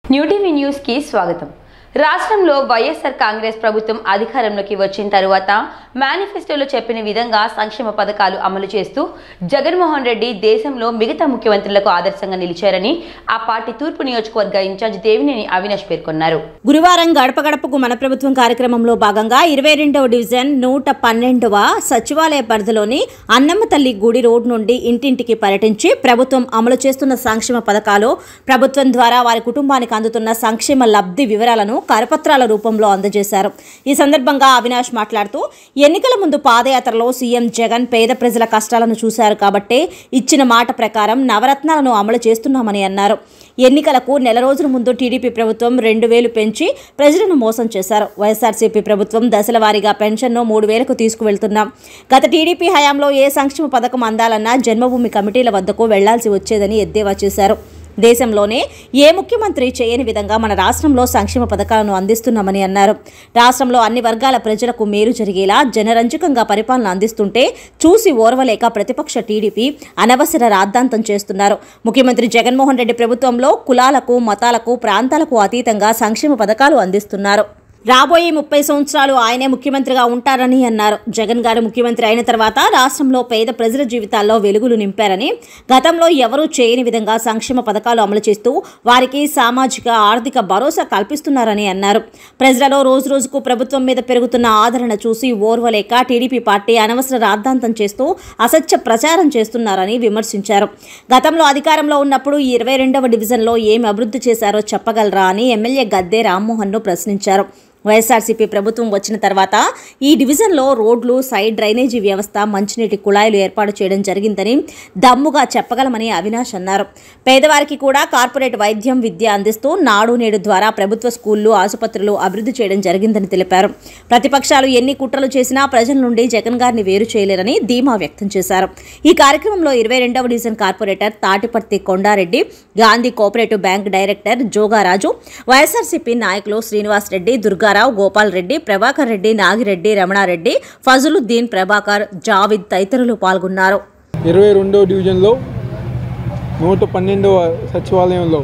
new TV news కి స్వాగతం రాష్ట్రంలో వైఎస్ఆర్ కాంగ్రెస్ ప్రభుత్వం అధికారంలోకి వచ్చిన తరువాత మేనిఫెస్టోలో చెప్పిన విధంగా సంక్షేమ పథకాలు అమలు చేస్తూ జగన్మోహన్ రెడ్డి దేశంలో మిగతా ముఖ్యమంత్రులకు ఆదర్శంగా నిలిచారని ఆ పార్టీ తూర్పు నియోజకవర్గ ఇన్ఛార్జ్ దేవినేని అవినాష్ పేర్కొన్నారు గురువారం గడప గడపకు మన ప్రభుత్వం కార్యక్రమంలో భాగంగా ఇరవై రెండవ డివిజన్ నూట పన్నెండవ సచివాలయ పరిధిలోని అన్నమ్మ తల్లి గుడి రోడ్ నుండి ఇంటింటికి పర్యటించి ప్రభుత్వం అమలు చేస్తున్న సంక్షేమ పథకాలు ప్రభుత్వం ద్వారా వారి కుటుంబానికి అందుతున్న సంక్షేమ లబ్ధి వివరాలను కరపత్రాల రూపంలో అందజేశారు ఈ సందర్భంగా అవినాష్ మాట్లాడుతూ ఎన్నికల ముందు పాదయాత్రలో సీఎం జగన్ పేద ప్రజల కష్టాలను చూశారు కాబట్టే ఇచ్చిన మాట ప్రకారం నవరత్నాలను అమలు చేస్తున్నామని అన్నారు ఎన్నికలకు నెల రోజుల ముందు టీడీపీ ప్రభుత్వం రెండు వేలు పెంచి ప్రజలను మోసం చేశారు వైఎస్ఆర్సీపీ ప్రభుత్వం దశల వారీగా పెన్షన్ను మూడు వేలకు తీసుకువెళ్తున్నాం గత టీడీపీ హయాంలో ఏ సంక్షేమ పథకం అందాలన్నా జన్మభూమి కమిటీల వద్దకు వెళ్లాల్సి వచ్చేదని ఎద్దేవా చేశారు దేశంలోనే ఏ ముఖ్యమంత్రి చేయని విధంగా మన రాష్ట్రంలో సంక్షేమ పథకాలను అందిస్తున్నామని అన్నారు రాష్ట్రంలో అన్ని వర్గాల ప్రజలకు మేలు జరిగేలా జనరంజకంగా పరిపాలన అందిస్తుంటే చూసి ఓర్వలేక ప్రతిపక్ష టీడీపీ అనవసర రాద్ధాంతం చేస్తున్నారు ముఖ్యమంత్రి జగన్మోహన్ రెడ్డి ప్రభుత్వంలో కులాలకు మతాలకు ప్రాంతాలకు అతీతంగా సంక్షేమ పథకాలు అందిస్తున్నారు రాబోయే ముప్పై సంవత్సరాలు ఆయనే ముఖ్యమంత్రిగా ఉంటారని అన్నారు జగన్ గారు ముఖ్యమంత్రి అయిన తర్వాత రాష్ట్రంలో పేద ప్రజల జీవితాల్లో వెలుగులు నింపారని గతంలో ఎవరూ చేయని విధంగా సంక్షేమ పథకాలు అమలు చేస్తూ వారికి సామాజిక ఆర్థిక భరోసా కల్పిస్తున్నారని అన్నారు ప్రజలలో రోజు రోజుకు ప్రభుత్వం మీద పెరుగుతున్న ఆదరణ చూసి ఓర్వలేక టీడీపీ పార్టీ అనవసర రాద్ధాంతం చేస్తూ అసత్య ప్రచారం చేస్తున్నారని విమర్శించారు గతంలో అధికారంలో ఉన్నప్పుడు ఈ ఇరవై రెండవ డివిజన్లో ఏమి అభివృద్ధి చేశారో చెప్పగలరా అని ఎమ్మెల్యే గద్దే రామ్మోహన్ను ప్రశ్నించారు వైఎస్ఆర్సీపీ ప్రభుత్వం వచ్చిన తర్వాత ఈ డివిజన్లో రోడ్లు సైడ్ డ్రైనేజీ వ్యవస్థ మంచినీటి కుళాయిలు ఏర్పాటు చేయడం జరిగిందని దమ్ముగా చెప్పగలమని అవినాష్ అన్నారు పేదవారికి కూడా కార్పొరేట్ వైద్యం విద్య అందిస్తూ నాడు నేడు ద్వారా ప్రభుత్వ స్కూళ్లు ఆసుపత్రులు అభివృద్ధి చేయడం జరిగిందని తెలిపారు ప్రతిపక్షాలు ఎన్ని కుట్రలు చేసినా ప్రజల నుండి జగన్ గారిని వేరు చేయలేరని ధీమా వ్యక్తం చేశారు ఈ కార్యక్రమంలో ఇరవై రెండవ division corporator Tatiparthi Kondareddy Gandhi cooperative bank director Jogaraju YSRCP నాయకులు శ్రీనివాస్ రెడ్డి దుర్గారావు గోపాల్ రెడ్డి ప్రభాకర్ రెడ్డి నాగిరెడ్డి రమణారెడ్డి ఫజలుద్దీన్ ప్రభాకర్ జావిద్ తదితరులు పాల్గొన్నారు ఇరవై రెండవ డివిజన్లో నూట పన్నెండవ సచివాలయంలో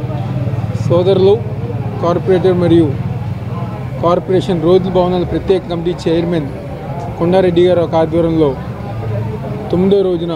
సోదరులు కార్పొరేటర్ మరియు కార్పొరేషన్ రోడ్ల భవనాల ప్రత్యేక కమిటీ చైర్మన్ కొండారెడ్డి గారు ఒక ఆధ్వర్యంలో తొమ్మిదో రోజున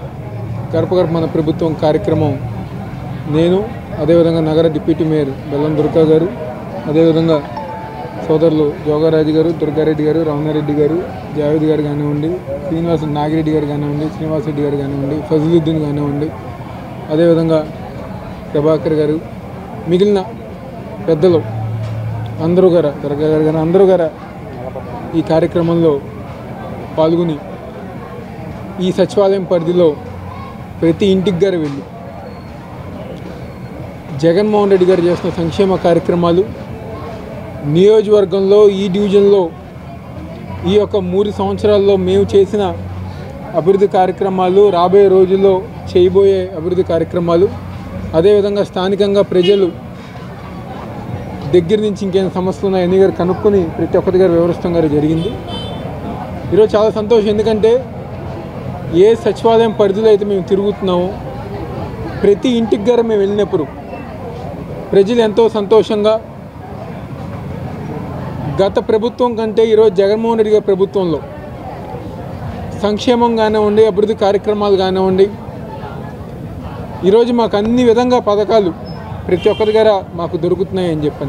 గడప గడప మన ప్రభుత్వం కార్యక్రమం నేను అదేవిధంగా నగర డిప్యూటీ మేయర్ బెల్లం దుర్గా గారు అదేవిధంగా సోదరులు జోగారాజు గారు దుర్గారెడ్డి గారు రమణారెడ్డి గారు జావేద్ గారు కానివ్వండి శ్రీనివాస నాగిరెడ్డి గారు కానివ్వండి శ్రీనివాసరెడ్డి గారు కానివ్వండి ఫజలుద్దీన్ కానివ్వండి అదేవిధంగా ప్రభాకర్ గారు మిగిలిన పెద్దలు అందరూ గారు దుర్గా గారు కానీ అందరూ గారు ఈ కార్యక్రమంలో పాల్గొని ఈ సచివాలయం పరిధిలో ప్రతి ఇంటికి గారు వెళ్ళి జగన్మోహన్ రెడ్డి గారు చేస్తున్న సంక్షేమ కార్యక్రమాలు నియోజకవర్గంలో ఈ డివిజన్లో ఈ యొక్క మూడు సంవత్సరాల్లో మేము చేసిన అభివృద్ధి కార్యక్రమాలు రాబోయే రోజుల్లో చేయబోయే అభివృద్ధి కార్యక్రమాలు అదేవిధంగా స్థానికంగా ప్రజలు దగ్గర నుంచి ఇంకేం సమస్యలు ఉన్నాయో అన్ని గారు కనుక్కొని ప్రతి ఒక్కరి గారు వివరిస్తాం గారు జరిగింది ఈరోజు చాలా సంతోషం ఎందుకంటే ఏ సచివాలయం పరిధిలో అయితే మేము తిరుగుతున్నామో ప్రతి ఇంటికి గారు మేము వెళ్ళినప్పుడు ప్రజలు ఎంతో సంతోషంగా గత ప్రభుత్వం కంటే ఈరోజు జగన్మోహన్ రెడ్డి గారి ప్రభుత్వంలో సంక్షేమం కానివ్వండి అభివృద్ధి కార్యక్రమాలు కానివ్వండి ఈరోజు మాకు అన్ని విధంగా పథకాలు ప్రతి ఒక్కరి దగ్గర మాకు దొరుకుతున్నాయి అని చెప్పని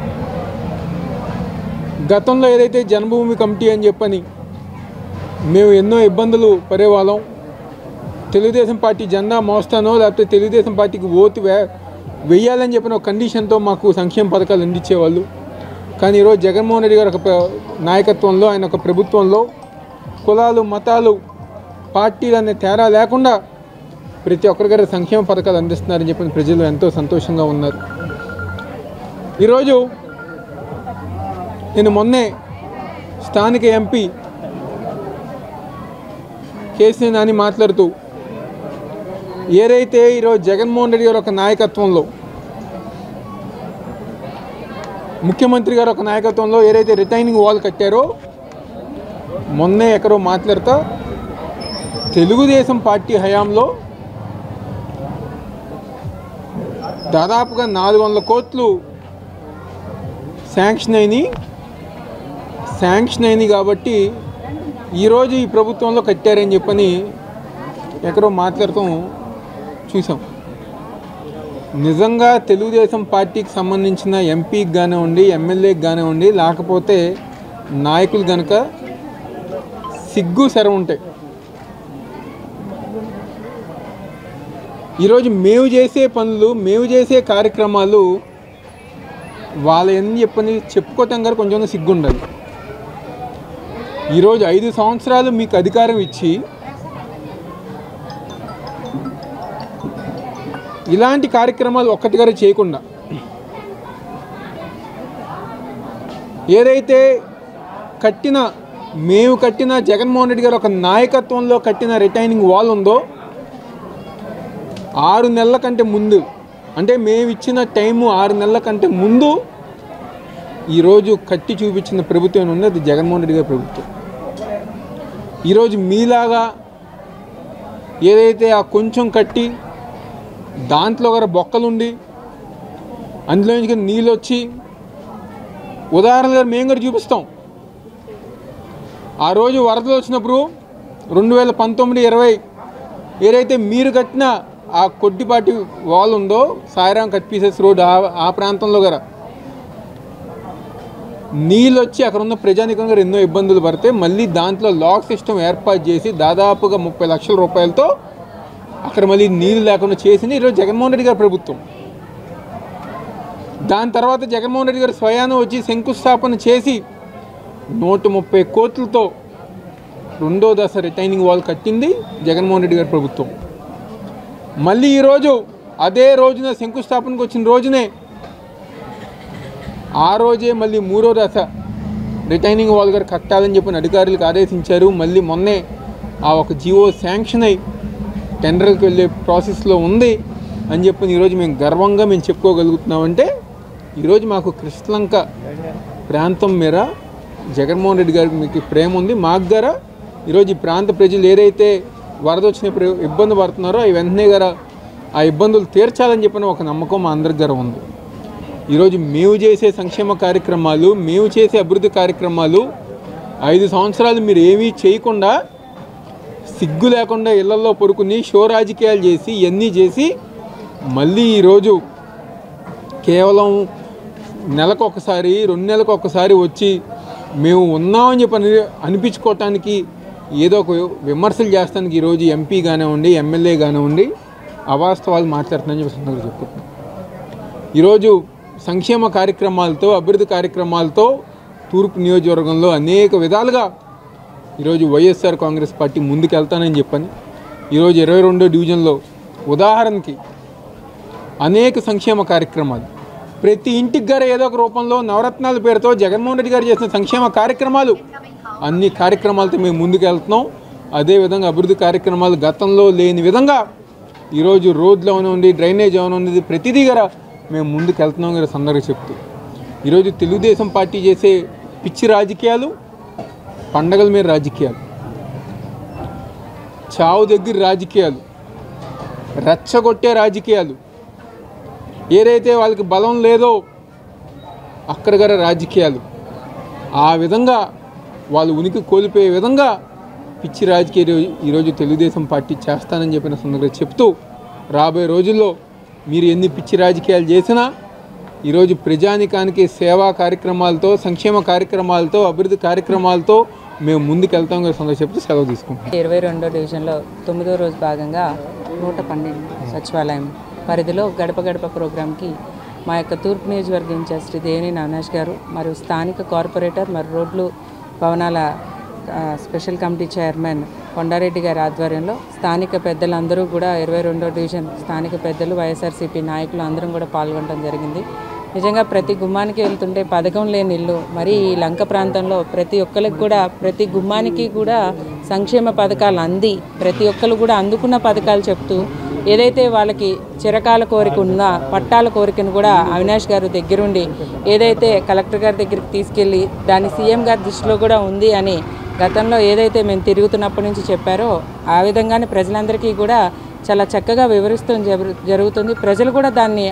గతంలో ఏదైతే జన్మభూమి కమిటీ అని చెప్పని మేము ఎన్నో ఇబ్బందులు పడేవాళ్ళం తెలుగుదేశం పార్టీ జెండా మోస్తానో లేకపోతే తెలుగుదేశం పార్టీకి ఓటు వే వెయ్యాలని చెప్పిన ఒక కండిషన్తో మాకు సంక్షేమ పథకాలు అందించేవాళ్ళు కానీ ఈరోజు జగన్మోహన్ రెడ్డి గారి ఒక ప్ర- నాయకత్వంలో ఆయన ఒక ప్రభుత్వంలో కులాలు మతాలు పార్టీలు అనే తేడా లేకుండా ప్రతి ఒక్కరి గారి సంక్షేమ పథకాలు అందిస్తున్నారని చెప్పిన ప్రజలు ఎంతో సంతోషంగా ఉన్నారు ఈరోజు నేను మొన్నే స్థానిక ఎంపీ కేసీ నాని మాట్లాడుతూ ఏదైతే ఈరోజు జగన్మోహన్ రెడ్డి గారి ఒక నాయకత్వంలో ముఖ్యమంత్రి గారు ఒక నాయకత్వంలో ఏదైతే రిటైనింగ్ వాల్ కట్టారో మొన్నే ఎక్కడో మాట్లాడుతా తెలుగుదేశం పార్టీ హయాంలో దాదాపుగా నాలుగు వందల కోట్లు శాంక్షన్ అయినాయి శాంక్షన్ అయింది కాబట్టి ఈరోజు ఈ ప్రభుత్వంలో కట్టారని చెప్పని ఎక్కడో మాట్లాడటం చూసాం నిజంగా తెలుగుదేశం పార్టీకి సంబంధించిన ఎంపీకి కానివ్వండి ఎమ్మెల్యేకి కానివ్వండి లేకపోతే నాయకులు కనుక సిగ్గు శరం ఉంటాయి ఈరోజు మేము చేసే పనులు మేము చేసే కార్యక్రమాలు వాళ్ళ ఎన్ని చెప్పని చెప్పుకోవటం గారు కొంచెం సిగ్గు ఉండాలి ఈరోజు ఐదు సంవత్సరాలు మీకు అధికారం ఇచ్చి ఇలాంటి కార్యక్రమాలు ఒక్కటిగారే చేయకుండా ఏదైతే కట్టిన మేము కట్టిన జగన్మోహన్ రెడ్డి గారు ఒక నాయకత్వంలో కట్టిన రిటైనింగ్ వాల్ ఉందో ఆరు నెలల కంటే ముందు అంటే మేము ఇచ్చిన టైము ఆరు నెలల కంటే ముందు ఈరోజు కట్టి చూపించిన ప్రభుత్వం ఉంది అది జగన్మోహన్ రెడ్డి గారి ప్రభుత్వం ఈరోజు మీలాగా ఏదైతే ఆ కొంచెం కట్టి దాంట్లో గల బొక్కలుండి అందులో నుంచి నీళ్ళు వచ్చి ఉదాహరణగా మేము కూడా చూపిస్తాం ఆ రోజు వరదలు వచ్చినప్పుడు రెండు వేల పంతొమ్మిది ఇరవై ఏదైతే మీరు కట్టిన ఆ కొద్దిపాటి వాల్ ఉందో సాయిరాం కట్ పీసెస్ రోడ్ ఆ ఆ ప్రాంతంలో గల నీళ్ళు వచ్చి అక్కడ ఉన్న ప్రజానికం గారు ఎన్నో ఇబ్బందులు పడితే మళ్ళీ దాంట్లో లాక్ సిస్టమ్ ఏర్పాటు చేసి దాదాపుగా ముప్పై లక్షల రూపాయలతో అక్కడ మళ్ళీ నీళ్ళు లేకుండా చేసింది ఈరోజు జగన్మోహన్ రెడ్డి గారి ప్రభుత్వం దాని తర్వాత జగన్మోహన్ రెడ్డి గారు స్వయాన వచ్చి శంకుస్థాపన చేసి నూట ముప్పై కోట్లతో రెండో దశ రిటైనింగ్ వాల్ కట్టింది జగన్మోహన్ రెడ్డి గారి ప్రభుత్వం మళ్ళీ ఈరోజు అదే రోజున శంకుస్థాపనకు వచ్చిన రోజునే ఆ రోజే మళ్ళీ మూడో దశ రిటైనింగ్ వాల్ గారు కట్టాలని చెప్పిన అధికారులకు ఆదేశించారు మళ్ళీ మొన్నే ఆ ఒక జియో శాంక్షన్ అయి టెండర్కి వెళ్ళే ప్రాసెస్లో ఉంది అని చెప్పి ఈరోజు మేము గర్వంగా మేము చెప్పుకోగలుగుతున్నామంటే ఈరోజు మాకు కృష్ణలంక ప్రాంతం మీద జగన్మోహన్ రెడ్డి గారికి మీకు ప్రేమ ఉంది మాకు గారా ఈరోజు ఈ ప్రాంత ప్రజలు ఏదైతే వరద వచ్చినప్పుడు ఇబ్బంది పడుతున్నారో అవి వెంటనే గారా ఆ ఇబ్బందులు తీర్చాలని చెప్పిన ఒక నమ్మకం మా అందరికి గారు ఉంది ఈరోజు మేము చేసే సంక్షేమ కార్యక్రమాలు మేము చేసే అభివృద్ధి కార్యక్రమాలు ఐదు సంవత్సరాలు మీరు ఏమీ చేయకుండా సిగ్గు లేకుండా ఇళ్లలో పడుకుని షో రాజకీయాలు చేసి ఇవన్నీ చేసి మళ్ళీ ఈరోజు కేవలం నెలకు ఒకసారి రెండు నెలలకు ఒకసారి వచ్చి మేము ఉన్నామని చెప్పి అని అనిపించుకోవటానికి ఏదో ఒక విమర్శలు చేస్తానికి ఈరోజు ఎంపీ కానివ్వండి ఎమ్మెల్యే కానివ్వండి అవాస్తవాలు మాట్లాడుతున్నారని చెప్పి సందర్భంగా చెప్పుకుంటున్నాం ఈరోజు సంక్షేమ కార్యక్రమాలతో అభివృద్ధి కార్యక్రమాలతో తూర్పు నియోజకవర్గంలో అనేక విధాలుగా ఈరోజు వైఎస్ఆర్ కాంగ్రెస్ పార్టీ ముందుకు వెళ్తానని చెప్పని ఈరోజు ఇరవై రెండో డివిజన్లో ఉదాహరణకి అనేక సంక్షేమ కార్యక్రమాలు ప్రతి ఇంటికి గారు ఏదో ఒక రూపంలో నవరత్నాల పేరుతో జగన్మోహన్ రెడ్డి గారు చేసిన సంక్షేమ కార్యక్రమాలు అన్ని కార్యక్రమాలతో మేము ముందుకు వెళ్తున్నాం అదేవిధంగా అభివృద్ధి కార్యక్రమాలు గతంలో లేని విధంగా ఈరోజు రోడ్లు అవనండి డ్రైనేజ్ అవనండి ప్రతిదీ గారా మేము ముందుకు వెళ్తున్నాం గారు సందర్భంగా చెప్తూ ఈరోజు తెలుగుదేశం పార్టీ చేసే పిచ్చి రాజకీయాలు పండగల మీద రాజకీయాలు చావు దగ్గర రాజకీయాలు రెచ్చగొట్టే రాజకీయాలు ఏదైతే వాళ్ళకి బలం లేదో అక్కడ గల రాజకీయాలు ఆ విధంగా వాళ్ళు ఉనికి కోల్పోయే విధంగా పిచ్చి రాజకీయ ఈరోజు తెలుగుదేశం పార్టీ చేస్తానని చెప్పిన సందర్భంగా చెప్తూ రాబోయే రోజుల్లో మీరు ఎన్ని పిచ్చి రాజకీయాలు చేసినా ఈరోజు ప్రజానికానికి సేవా కార్యక్రమాలతో సంక్షేమ కార్యక్రమాలతో అభివృద్ధి కార్యక్రమాలతో మేము ముందుకు వెళ్తాం కదా సందర్భంగా చెప్తూ సెలవు తీసుకుంటాం ఇరవై రెండో డివిజన్లో తొమ్మిదో రోజు భాగంగా నూట పన్నెండు సచివాలయం పరిధిలో గడప గడప ప్రోగ్రాంకి మా యొక్క తూర్పు నియోజకవర్గ ఇన్ఛార్జ్ శ్రీ దేవినేని అవినాష్ గారు మరియు స్థానిక కార్పొరేటర్ మరియు రోడ్లు భవనాల ఆ, స్పెషల్ కమిటీ చైర్మన్ కొండారెడ్డి గారి ఆధ్వర్యంలో స్థానిక పెద్దలందరూ కూడా ఇరవై రెండో డివిజన్ స్థానిక పెద్దలు వైఎస్ఆర్సీపీ నాయకులు అందరం కూడా పాల్గొనడం జరిగింది నిజంగా ప్రతి గుమ్మానికి వెళ్తుంటే పథకం లేని ఇల్లు మరి ఈ లంక ప్రాంతంలో ప్రతి ఒక్కరికి కూడా ప్రతి గుమ్మానికి కూడా సంక్షేమ పథకాలు అంది ప్రతి ఒక్కరు కూడా అందుకున్న పథకాలు చెప్తూ ఏదైతే వాళ్ళకి చిరకాల కోరిక ఉందా పట్టాల కోరికను కూడా అవినాష్ గారు దగ్గరుండి ఏదైతే కలెక్టర్ గారి దగ్గరికి తీసుకెళ్ళి దాన్ని సీఎం గారి దృష్టిలో కూడా ఉంది అని గతంలో ఏదైతే మేము తిరుగుతున్నప్పటి నుంచి చెప్పారో ఆ విధంగానే ప్రజలందరికీ కూడా చాలా చక్కగా వివరిస్తూ జరు- జరుగుతుంది ప్రజలు కూడా దాన్ని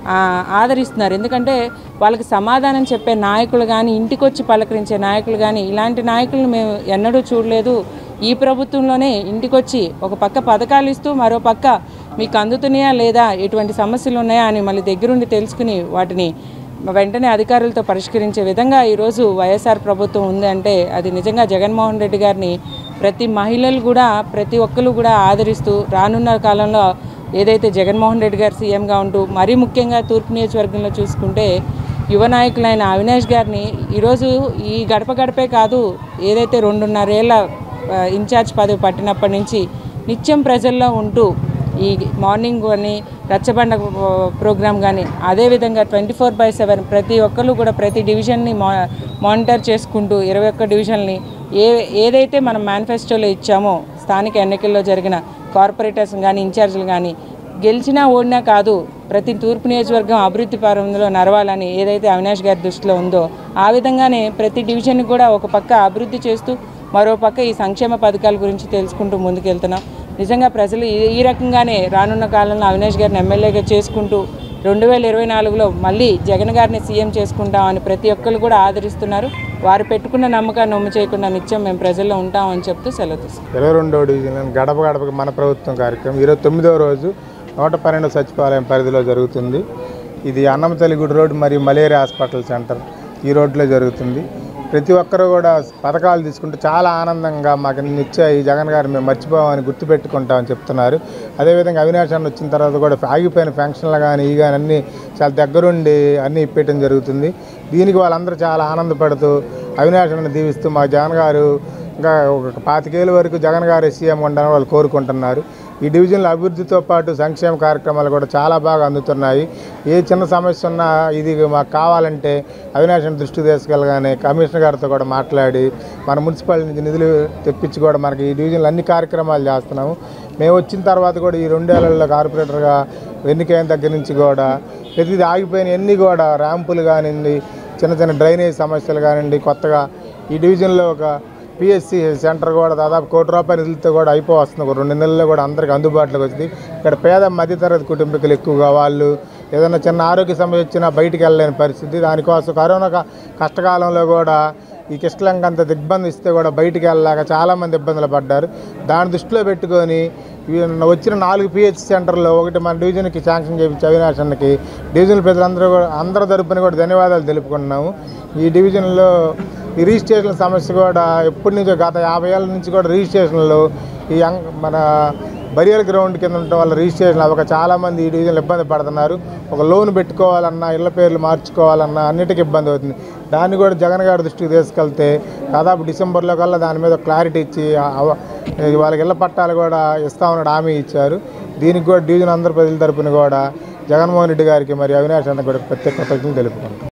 ఆ, ఆదరిస్తున్నారు ఎందుకంటే వాళ్ళకి సమాధానం చెప్పే నాయకులు కానీ ఇంటికి వచ్చి పలకరించే నాయకులు కానీ ఇలాంటి నాయకులను మేము ఎన్నడూ చూడలేదు ఈ ప్రభుత్వంలోనే ఇంటికి వచ్చి ఒక పక్క పథకాలు ఇస్తూ మరో పక్క మీకు అందుతున్నాయా లేదా ఎటువంటి సమస్యలు ఉన్నాయా అని మళ్ళీ దగ్గరుండి తెలుసుకుని వాటిని వెంటనే అధికారులతో పరిష్కరించే విధంగా ఈరోజు వైఎస్ఆర్ ప్రభుత్వం ఉంది అంటే అది నిజంగా జగన్మోహన్ రెడ్డి గారిని ప్రతి మహిళలు కూడా ప్రతి ఒక్కరు కూడా ఆదరిస్తూ రానున్న కాలంలో ఏదైతే జగన్మోహన్ రెడ్డి గారు సీఎంగా ఉంటూ మరీ ముఖ్యంగా తూర్పు నియోజకవర్గంలో చూసుకుంటే యువ నాయకులైన అవినాష్ గారిని ఈరోజు ఈ గడప గడపే కాదు ఏదైతే రెండున్నరేళ్ల ఆ, ఇన్ఛార్జ్ పదవి పట్టినప్పటి నుంచి నిత్యం ప్రజల్లో ఉంటూ ఈ మార్నింగ్ కానీ రచ్చబండ ప్రోగ్రామ్ కానీ అదేవిధంగా ట్వంటీ ఫోర్ బై సెవెన్ ప్రతి ఒక్కరు కూడా ప్రతి డివిజన్ని మా మానిటర్ చేసుకుంటూ ఇరవై ఒక్క డివిజన్ని ఏ ఏదైతే మనం మేనిఫెస్టోలో ఇచ్చామో స్థానిక ఎన్నికల్లో జరిగిన కార్పొరేటర్స్ కానీ ఇన్ఛార్జీలు కానీ గెలిచినా ఓడినా కాదు ప్రతి తూర్పు నియోజకవర్గం అభివృద్ధి పరంలో నడవాలని ఏదైతే అవినాష్ గారి దృష్టిలో ఉందో ఆ విధంగానే ప్రతి డివిజన్ కూడా ఒక పక్క అభివృద్ధి చేస్తూ మరో పక్క ఈ సంక్షేమ పథకాల గురించి తెలుసుకుంటూ ముందుకెళ్తున్నాం నిజంగా ప్రజలు ఈ ఈ రకంగానే రానున్న కాలంలో అవినాష్ గారిని ఎమ్మెల్యేగా చేసుకుంటూ రెండు వేల ఇరవై నాలుగులో మళ్ళీ జగన్ గారిని సీఎం చేసుకుంటామని ప్రతి ఒక్కరు కూడా ఆదరిస్తున్నారు వారు పెట్టుకున్న నమ్మకాన్ని నమ్ము చేయకుండా నిత్యం మేము ప్రజల్లో ఉంటామని చెప్తూ సెలవు తీసుకుంటాం ఇరవై రెండవ డివిజన్ గడప గడపకి మన ప్రభుత్వం కార్యక్రమం ఇరవై తొమ్మిదవ రోజు నూట పన్నెండు సచివాలయం పరిధిలో జరుగుతుంది ఇది అన్నమతల్లి గుడి రోడ్ మరియు మలేరియా హాస్పిటల్ సెంటర్ ఈ రోడ్లో జరుగుతుంది ప్రతి ఒక్కరు కూడా పథకాలు తీసుకుంటే చాలా ఆనందంగా మాకు నిత్య ఈ జగన్ గారు మేము మర్చిపోమని గుర్తుపెట్టుకుంటామని చెప్తున్నారు అదేవిధంగా అవినాష్ అన్న వచ్చిన తర్వాత కూడా ఆగిపోయిన ఫంక్షన్లు కానీ ఈ కానీ అన్నీ చాలా దగ్గరుండి అన్నీ ఇప్పేయటం జరుగుతుంది దీనికి వాళ్ళందరూ చాలా ఆనందపడుతూ అవినాష్ అన్న దీవిస్తూ మా జగన్ గారు ఇంకా ఒక పాతికేళ్ళ వరకు జగన్ గారు సీఎం ఉండాలని వాళ్ళు కోరుకుంటున్నారు ఈ డివిజన్లో అభివృద్ధితో పాటు సంక్షేమ కార్యక్రమాలు కూడా చాలా బాగా అందుతున్నాయి ఏ చిన్న సమస్య ఉన్నా ఇది మాకు కావాలంటే అవినాష్ దృష్టికి తీసుకెళ్ళగానే కమిషనర్ గారితో కూడా మాట్లాడి మన మున్సిపాలిటీ నుంచి నిధులు తెప్పించి కూడా మనకి ఈ డివిజన్లో అన్ని కార్యక్రమాలు చేస్తున్నాము మేము వచ్చిన తర్వాత కూడా ఈ రెండేళ్లలో కార్పొరేటర్గా ఎన్నికైన దగ్గర నుంచి కూడా ప్రతిదీ ఆగిపోయిన ఎన్ని కూడా ర్యాంపులు కానివ్వండి చిన్న చిన్న డ్రైనేజ్ సమస్యలు కానివ్వండి కొత్తగా ఈ డివిజన్లో ఒక పిఎస్సి సెంటర్ కూడా దాదాపు కోటి రూపాయల నిధులతో కూడా అయిపోవస్తుంది ఒక రెండు నెలల్లో కూడా అందరికి అందుబాటులోకి వచ్చింది ఇక్కడ పేద మధ్యతరగతి కుటుంబీకులు ఎక్కువగా వాళ్ళు ఏదైనా చిన్న ఆరోగ్య సమస్య వచ్చినా బయటికి వెళ్ళలేని పరిస్థితి దానికోసం కరోనా క- కష్టకాలంలో కూడా ఈ కిష్టలంక అంత దిగ్బంధం ఇస్తే కూడా బయటికి వెళ్ళాక చాలామంది ఇబ్బందులు పడ్డారు దాన్ని దృష్టిలో పెట్టుకొని ఈ వచ్చిన నాలుగు పిహెచ్ సెంటర్లో ఒకటి మన డివిజన్కి శాంక్షన్ చేయించి అవినాష్ అన్నకి డివిజన్ ప్రజలందరూ కూడా అందరి తరపున కూడా ధన్యవాదాలు తెలుపుకుంటున్నాము ఈ డివిజన్లో ఈ రిజిస్ట్రేషన్ సమస్య కూడా ఎప్పటి నుంచో గత యాభై ఏళ్ళ నుంచి కూడా రిజిస్ట్రేషన్లు ఈ యంగ్ మన బరియర్ గ్రౌండ్ కింద ఉండటం వల్ల రిజిస్ట్రేషన్ అవ్వక చాలామంది ఈ డివిజన్లో ఇబ్బంది పడుతున్నారు ఒక లోన్ పెట్టుకోవాలన్నా ఇళ్ల పేర్లు మార్చుకోవాలన్నా అన్నిటికీ ఇబ్బంది అవుతుంది దాన్ని కూడా జగన్ గారి దృష్టికి తీసుకెళ్తే దాదాపు డిసెంబర్లో కల్లా దాని మీద క్లారిటీ ఇచ్చి ఆ- అవ- వాళ్ళకి ఇళ్ల పట్టాలు కూడా ఇస్తామని హామీ ఇచ్చారు దీనికి కూడా డివిజన్ అందరి ప్రజల తరపున కూడా జగన్మోహన్ రెడ్డి గారికి మరి అవినాష్ అన్న కూడా ప్రత్యేక కృతజ్ఞతలు తెలుపుకుంటాం